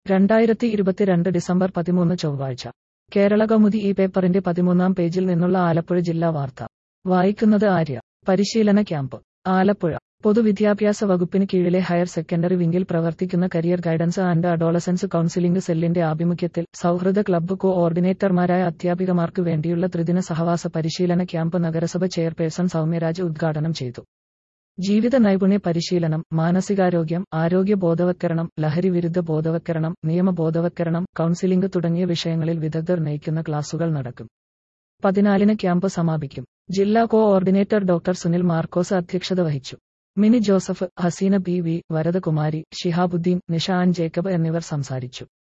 രണ്ടായിരത്തി ഇരുപത്തിരണ്ട് ഡിസംബർ പതിമൂന്ന് ചൊവ്വാഴ്ച കേരള കൗമുദി ഈ പേപ്പറിന്റെ പതിമൂന്നാം പേജിൽ നിന്നുള്ള ആലപ്പുഴ ജില്ലാ വാർത്ത വായിക്കുന്നത് ആര്യ പരിശീലന ക്യാമ്പ് ആലപ്പുഴ പൊതുവിദ്യാഭ്യാസ വകുപ്പിന് കീഴിലെ ഹയർ സെക്കൻഡറി വിംഗിൽ പ്രവർത്തിക്കുന്ന career guidance and adolescence counselling സെല്ലിന്റെ ആഭിമുഖ്യത്തിൽ സൗഹൃദ ക്ലബ്ബ് കോ ഓർഡിനേറ്റർമാരായ അധ്യാപികമാർക്ക് വേണ്ടിയുള്ള ത്രിദിന സഹവാസ പരിശീലന ക്യാമ്പ് നഗരസഭ ചെയർപേഴ്സൺ സൗമ്യരാജ് ഉദ്ഘാടനം ചെയ്തു ജീവിത നൈപുണ്യ പരിശീലനം മാനസികാരോഗ്യം ആരോഗ്യ ബോധവത്കരണം ലഹരി വിരുദ്ധ ബോധവത്കരണം നിയമ ബോധവത്കരണം കൌൺസിലിംഗ് തുടങ്ങിയ വിഷയങ്ങളിൽ വിദഗ്ധർ നയിക്കുന്ന ക്ലാസുകൾ നടക്കും പതിനാലിന് ക്യാമ്പ് സമാപിക്കും ജില്ലാ coordinator doctor Sunil Markose അധ്യക്ഷത വഹിച്ചു മിനി ജോസഫ് ഹസീന ബി വി വരദകുമാരി ഷിഹാബുദ്ദീൻ നിഷ ആൻ ജേക്കബ് എന്നിവർ സംസാരിച്ചു